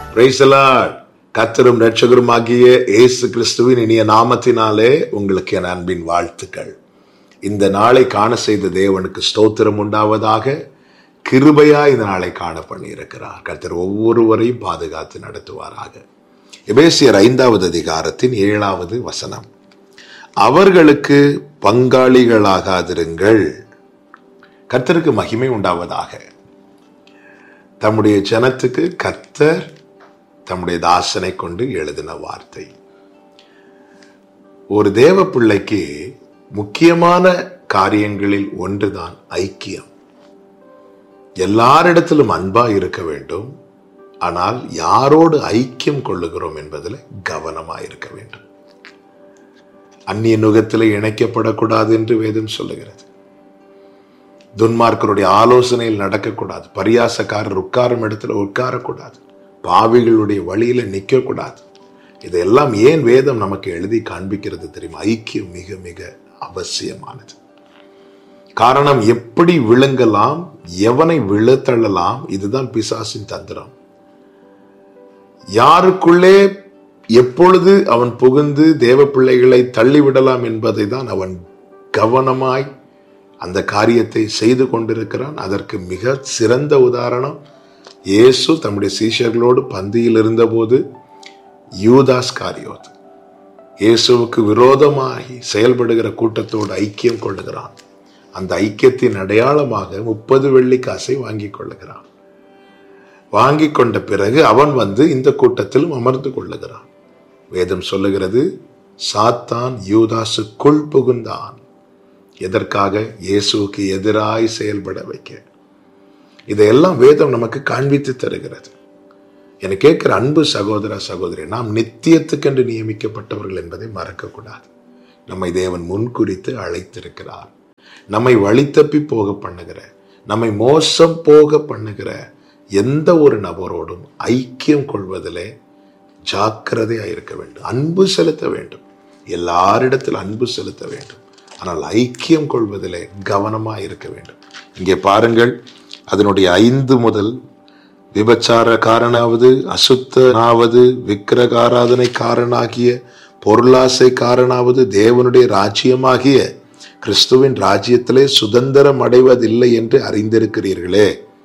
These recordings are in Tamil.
பிரைசலாட் கத்தரும் ரட்சகருமாகிய இயேசு கிறிஸ்துவின் இனிய நாமத்தினாலே உங்களுக்கு என் அன்பின் வாழ்த்துக்கள் இந்த நாளை காண செய்த தேவனுக்கு ஸ்தோத்திரம் உண்டாவதாக கிருபையா இந்த நாளை காண பண்ணி இருக்கிறார் கர்த்தர் ஒவ்வொருவரையும் பாதுகாத்து நடத்துவாராக எபேசியர் ஐந்தாவது அதிகாரத்தின் ஏழாவது வசனம் அவர்களுக்கு பங்காளிகளாகாதிருங்கள் கர்த்தருக்கு மகிமை உண்டாவதாக தம்முடைய ஜனத்துக்கு கர்த்தர் தம்முடைய தாசனை கொண்டு எழுதின வார்த்தை ஒரு தேவ பிள்ளைக்கு முக்கியமான காரியங்களில் ஒன்றுதான் ஐக்கியம் எல்லாரிடத்திலும் அன்பா இருக்க வேண்டும் ஆனால் யாரோடு ஐக்கியம் கொள்ளுகிறோம் என்பதில் கவனமா இருக்க வேண்டும் அந்நிய நுகத்தில் இணைக்கப்படக்கூடாது என்று வேதம் சொல்லுகிறது துன்மார்க்கருடைய ஆலோசனையில் நடக்கக்கூடாது பரியாசக்காரர் உட்காரும் இடத்துல உட்காரக்கூடாது பாவிகளுடைய வழியில நிற்கக்கூடாது இதெல்லாம் ஏன் வேதம் நமக்கு எழுதி காண்பிக்கிறது தெரியுமா ஐக்கியம் மிக மிக அவசியமானது காரணம் எப்படி விழுங்கலாம் எவனை விழுத்தள்ளலாம் இதுதான் பிசாசின் தந்திரம் யாருக்குள்ளே எப்பொழுது அவன் புகுந்து தேவ பிள்ளைகளை தள்ளிவிடலாம் என்பதை தான் அவன் கவனமாய் அந்த காரியத்தை செய்து கொண்டிருக்கிறான் அதற்கு மிக சிறந்த உதாரணம் இயேசு தம்முடைய சீஷர்களோடு பந்தியில் இருந்தபோது யூதாஸ் காரியோத் இயேசுவுக்கு விரோதமாகி செயல்படுகிற கூட்டத்தோடு ஐக்கியம் கொள்ளுகிறான் அந்த ஐக்கியத்தின் அடையாளமாக முப்பது வெள்ளி காசை வாங்கி கொள்ளுகிறான் வாங்கி கொண்ட பிறகு அவன் வந்து இந்த கூட்டத்திலும் அமர்ந்து கொள்ளுகிறான் வேதம் சொல்லுகிறது சாத்தான் யூதாசுக்குள் புகுந்தான் எதற்காக இயேசுவுக்கு எதிராய் செயல்பட வைக்க இதையெல்லாம் வேதம் நமக்கு காண்பித்து தருகிறது என கேட்கிற அன்பு சகோதர சகோதரி நாம் நித்தியத்துக்கென்று நியமிக்கப்பட்டவர்கள் என்பதை மறக்கக்கூடாது நம்மை தேவன் முன்குறித்து அழைத்திருக்கிறார் நம்மை வழி தப்பி போக பண்ணுகிற நம்மை மோசம் போக பண்ணுகிற எந்த ஒரு நபரோடும் ஐக்கியம் கொள்வதிலே ஜாக்கிரதையா இருக்க வேண்டும் அன்பு செலுத்த வேண்டும் எல்லாரிடத்தில் அன்பு செலுத்த வேண்டும் ஆனால் ஐக்கியம் கொள்வதிலே கவனமா இருக்க வேண்டும் இங்கே பாருங்கள் அதனுடைய ஐந்து முதல் விபச்சாரக்காரனாவது அசுத்தனாவது விக்கிரகாராதனைக்காரனாகிய பொருளாசைக்காரனாவது தேவனுடைய ராஜ்யமாகிய கிறிஸ்துவின் ராஜ்யத்திலே சுதந்திரம் அடைவதில்லை என்று அறிந்திருக்கிறீர்களே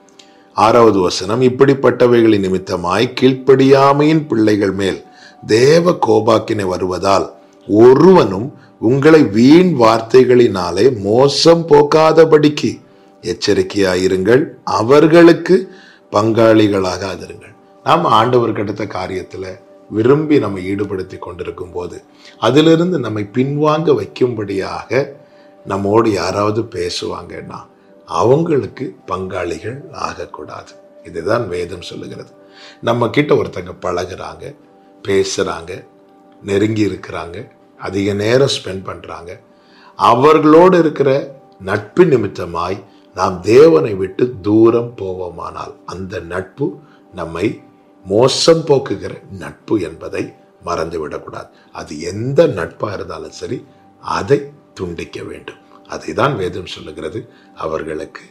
ஆறாவது வசனம் இப்படிப்பட்டவைகளின் நிமித்தமாய் கீழ்ப்படியாமையின் பிள்ளைகள் மேல் தேவ கோபாக்கினை வருவதால் ஒருவனும் உங்களை வீண் வார்த்தைகளினாலே மோசம் போக்காதபடிக்கு எச்சரிக்கையாயிருங்கள் அவர்களுக்கு பங்காளிகளாகாதிருங்கள் நாம் ஆண்டவர் கிடைத்த காரியத்துல விரும்பி நம்ம ஈடுபடுத்தி கொண்டிருக்கும் போது அதிலிருந்து நம்மை பின்வாங்க வைக்கும்படியாக நம்மோடு யாராவது பேசுவாங்கன்னா அவங்களுக்கு பங்காளிகள் ஆகக்கூடாது இதுதான் வேதம் சொல்லுகிறது நம்ம கிட்ட ஒருத்தங்க பழகுறாங்க பேசுறாங்க நெருங்கி இருக்கிறாங்க அதிக நேரம் ஸ்பெண்ட் பண்றாங்க அவர்களோடு இருக்கிற நட்பு நிமித்தமாய் நாம் தேவனை விட்டு தூரம் போவோமானால் அந்த நட்பு நம்மை மோசம் போக்குகிற நட்பு என்பதை மறந்து விடக்கூடாது அது எந்த நட்பா இருந்தாலும் சரி அதை துண்டிக்க வேண்டும் அதை தான் வேதம் சொல்லுகிறது அவர்களுக்கு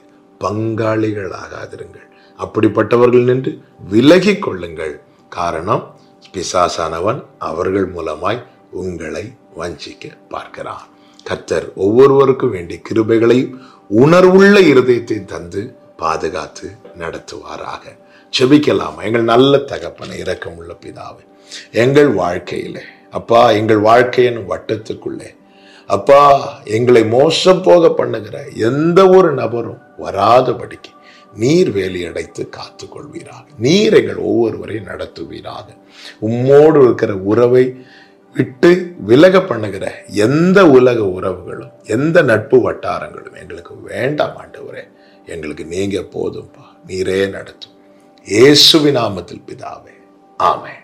பங்காளிகளாகாதிருங்கள் அப்படிப்பட்டவர்கள் நின்று விலகி கொள்ளுங்கள் காரணம் பிசாசானவன் அவர்கள் மூலமாய் உங்களை வஞ்சிக்க பார்க்கிறான் கர்த்தர் ஒவ்வொருவருக்கும் வேண்டிய கிருபைகளையும் உணர்வுள்ள இருதயத்தை தந்து பாதுகாத்து நடத்துவாராக செபிக்கலாம் எங்கள் நல்ல தகப்பனை இரக்கமுள்ள பிதாவை எங்கள் வாழ்க்கையிலே அப்பா எங்கள் வாழ்க்கையின் வட்டத்துக்குள்ளே அப்பா எங்களை மோசம் போக பண்ணுகிற எந்த ஒரு நபரும் வராதபடிக்கு நீர் வேலி அடைத்து காத்து கொள்வீராக நீர் எங்கள் ஒவ்வொருவரையும் நடத்துவீராக உம்மோடு இருக்கிற உறவை விட்டு விலக பண்ணுகிற எந்த உலக உறவுகளும் எந்த நட்பு வட்டாரங்களும் எங்களுக்கு வேண்டாம் ஆண்டவரே எங்களுக்கு நீங்க போதும்பா நீரே நடத்தும் இயேசுவின் நாமத்தில் பிதாவே ஆமென்